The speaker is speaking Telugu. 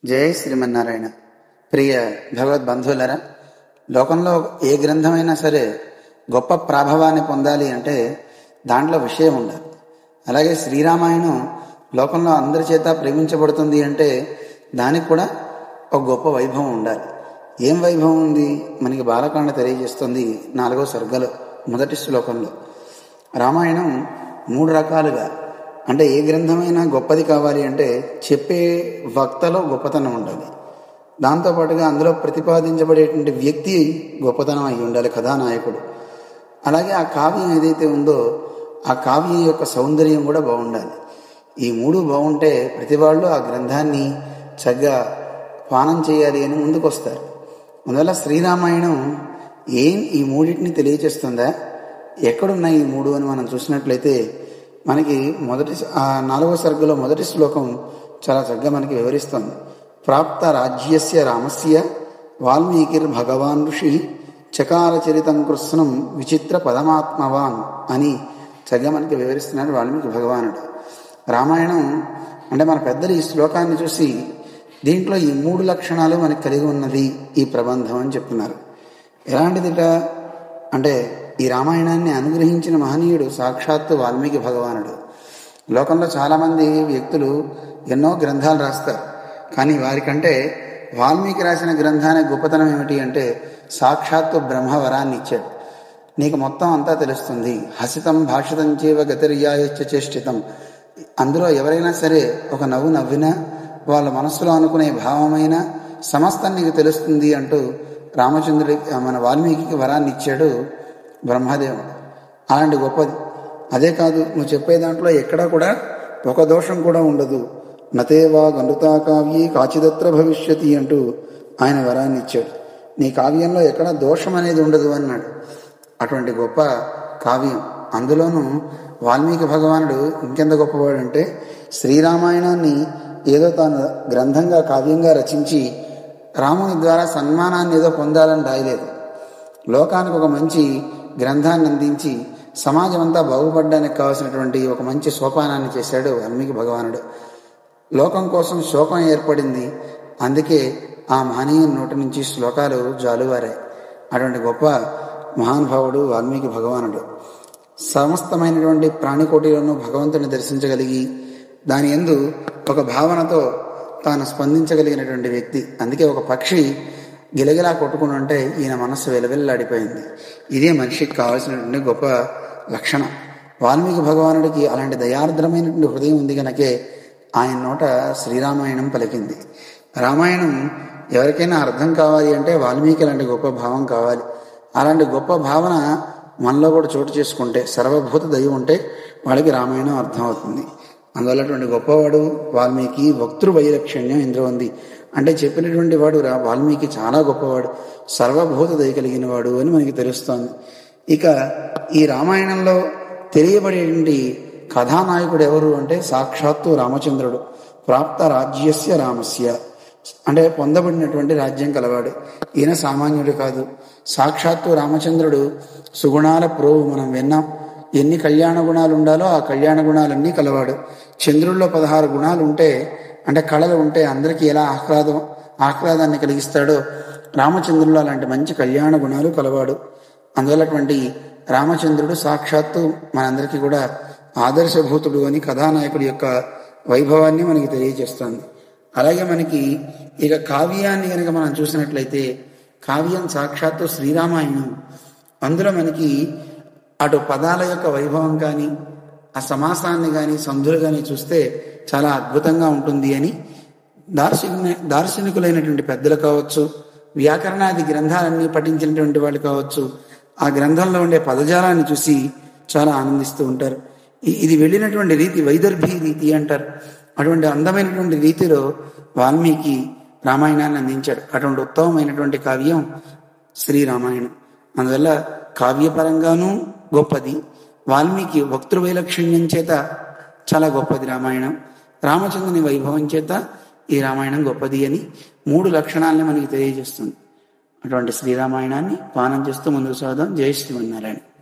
జయ శ్రీమన్నారాయణ ప్రియ భగవద్ బంధువులరా లోకంలో ఏ గ్రంథమైనా సరే గొప్ప ప్రాభవాన్ని పొందాలి అంటే దాంట్లో విషయం ఉండాలి అలాగే శ్రీరామాయణం లోకంలో అందరి చేత ప్రేమించబడుతుంది అంటే దానికి కూడా ఒక గొప్ప వైభవం ఉండాలి ఏం వైభవం ఉంది మనకి బాలకాండ తెలియజేస్తుంది నాలుగో సర్గలో మొదటి శ్లోకంలో రామాయణం మూడు రకాలుగా అంటే ఏ గ్రంథమైనా గొప్పది కావాలి అంటే చెప్పే వక్తలో గొప్పతనం ఉండాలి దాంతోపాటుగా అందులో ప్రతిపాదించబడేటువంటి వ్యక్తి గొప్పతనం అయి ఉండాలి కథానాయకుడు అలాగే ఆ కావ్యం ఏదైతే ఉందో ఆ కావ్యం యొక్క సౌందర్యం కూడా బాగుండాలి ఈ మూడు బాగుంటే ప్రతి వాళ్ళు ఆ గ్రంథాన్ని చక్కగా పానం చేయాలి అని ముందుకు వస్తారు అందువల్ల శ్రీరామాయణం ఏం ఈ మూడింటిని తెలియచేస్తుందా ఎక్కడున్నాయి ఈ మూడు అని మనం చూసినట్లయితే మనకి మొదటి ఆ నాలుగవ సర్గలో మొదటి శ్లోకం చాలా చక్కగా మనకి వివరిస్తుంది ప్రాప్త రాజ్యస్య రామస్య వాల్మీకిర్ భగవాన్ ఋషి చకార చరితం కృష్ణం విచిత్ర పదమాత్మవాన్ అని చక్కగా మనకి వివరిస్తున్నాడు వాల్మీకి భగవానుడు రామాయణం అంటే మన పెద్దలు ఈ శ్లోకాన్ని చూసి దీంట్లో ఈ మూడు లక్షణాలు మనకి కలిగి ఉన్నది ఈ ప్రబంధం అని చెప్తున్నారు ఎలాంటిదిట అంటే ఈ రామాయణాన్ని అనుగ్రహించిన మహనీయుడు సాక్షాత్తు వాల్మీకి భగవానుడు లోకంలో చాలామంది వ్యక్తులు ఎన్నో గ్రంథాలు రాస్తారు కానీ వారికంటే వాల్మీకి రాసిన గ్రంథానికి గొప్పతనం ఏమిటి అంటే సాక్షాత్తు బ్రహ్మవరాన్ని ఇచ్చాడు నీకు మొత్తం అంతా తెలుస్తుంది హసితం భాషితం చేవ గతిర్యాయచ్చ చేష్టితం అందులో ఎవరైనా సరే ఒక నవ్వు నవ్వినా వాళ్ళ మనస్సులో అనుకునే భావమైన సమస్తం నీకు తెలుస్తుంది అంటూ రామచంద్రుడి మన వాల్మీకి వరాన్ని ఇచ్చాడు బ్రహ్మదేవుడు అలాంటి గొప్పది అదే కాదు నువ్వు చెప్పే దాంట్లో ఎక్కడా కూడా ఒక దోషం కూడా ఉండదు నతేవా గండుతా కావ్యే కాచిదత్ర భవిష్యతి అంటూ ఆయన వరాన్ని ఇచ్చాడు నీ కావ్యంలో ఎక్కడ దోషం అనేది ఉండదు అన్నాడు అటువంటి గొప్ప కావ్యం అందులోనూ వాల్మీకి భగవానుడు ఇంకెంత గొప్పవాడు అంటే శ్రీరామాయణాన్ని ఏదో తాను గ్రంథంగా కావ్యంగా రచించి రాముని ద్వారా సన్మానాన్ని ఏదో పొందాలని రాయలేదు లోకానికి ఒక మంచి గ్రంథాన్ని అందించి సమాజం అంతా బాగుపడడానికి కావాల్సినటువంటి ఒక మంచి సోపానాన్ని చేశాడు వాల్మీకి భగవానుడు లోకం కోసం శోకం ఏర్పడింది అందుకే ఆ మహనీయ నోటి నుంచి శ్లోకాలు జాలువారాయి అటువంటి గొప్ప మహానుభావుడు వాల్మీకి భగవానుడు సమస్తమైనటువంటి ప్రాణికోటిలోనూ భగవంతుని దర్శించగలిగి దాని ఎందు ఒక భావనతో తాను స్పందించగలిగినటువంటి వ్యక్తి అందుకే ఒక పక్షి గిలగిలా కొట్టుకుని ఉంటే ఈయన మనస్సు వెలవెల్లాడిపోయింది ఇదే మనిషికి కావాల్సినటువంటి గొప్ప లక్షణం వాల్మీకి భగవానుడికి అలాంటి దయార్ద్రమైనటువంటి హృదయం ఉంది కనుకే ఆయన నోట శ్రీరామాయణం పలికింది రామాయణం ఎవరికైనా అర్థం కావాలి అంటే వాల్మీకి లాంటి గొప్ప భావం కావాలి అలాంటి గొప్ప భావన మనలో కూడా చోటు చేసుకుంటే సర్వభూత దయ ఉంటే వాడికి రామాయణం అర్థమవుతుంది అందువల్లటువంటి గొప్పవాడు వాల్మీకి వక్తృ వైలక్షణ్యం ఇందులో ఉంది అంటే చెప్పినటువంటి వాడు రా వాల్మీకి చాలా గొప్పవాడు సర్వభూత దయ కలిగిన వాడు అని మనకి తెలుస్తోంది ఇక ఈ రామాయణంలో తెలియబడేటువంటి కథానాయకుడు ఎవరు అంటే సాక్షాత్తు రామచంద్రుడు ప్రాప్త రాజ్యస్య రామస్య అంటే పొందబడినటువంటి రాజ్యం కలవాడు ఈయన సామాన్యుడు కాదు సాక్షాత్తు రామచంద్రుడు సుగుణాల ప్రోవు మనం విన్నాం ఎన్ని కళ్యాణ గుణాలు ఉండాలో ఆ కళ్యాణ గుణాలన్నీ కలవాడు చంద్రుల్లో పదహారు గుణాలు ఉంటే అంటే కళలు ఉంటే అందరికీ ఎలా ఆహ్లాదం ఆహ్లాదాన్ని కలిగిస్తాడో రామచంద్రుల్లో అలాంటి మంచి కళ్యాణ గుణాలు కలవాడు అందువల్లటువంటి రామచంద్రుడు సాక్షాత్తు మనందరికీ కూడా ఆదర్శభూతుడు అని కథానాయకుడి యొక్క వైభవాన్ని మనకి తెలియజేస్తుంది అలాగే మనకి ఇక కావ్యాన్ని కనుక మనం చూసినట్లయితే కావ్యం సాక్షాత్తు శ్రీరామాయణం అందులో మనకి అటు పదాల యొక్క వైభవం కానీ ఆ సమాసాన్ని కానీ సంధులు కానీ చూస్తే చాలా అద్భుతంగా ఉంటుంది అని దార్శనిక దార్శనికులైనటువంటి పెద్దలు కావచ్చు వ్యాకరణాది గ్రంథాలన్నీ పఠించినటువంటి వాళ్ళు కావచ్చు ఆ గ్రంథంలో ఉండే పదజాలాన్ని చూసి చాలా ఆనందిస్తూ ఉంటారు ఇది వెళ్ళినటువంటి రీతి వైదర్భి రీతి అంటారు అటువంటి అందమైనటువంటి రీతిలో వాల్మీకి రామాయణాన్ని అందించాడు అటువంటి ఉత్తమమైనటువంటి కావ్యం శ్రీరామాయణం అందువల్ల కావ్యపరంగానూ గొప్పది వాల్మీకి వక్తృవైలక్షణ్యం చేత చాలా గొప్పది రామాయణం రామచంద్రుని వైభవం చేత ఈ రామాయణం గొప్పది అని మూడు లక్షణాలని మనకి తెలియజేస్తుంది అటువంటి శ్రీరామాయణాన్ని పానం చేస్తూ ముందుకు సాగుదాం జై శ్రీమన్నారాయణ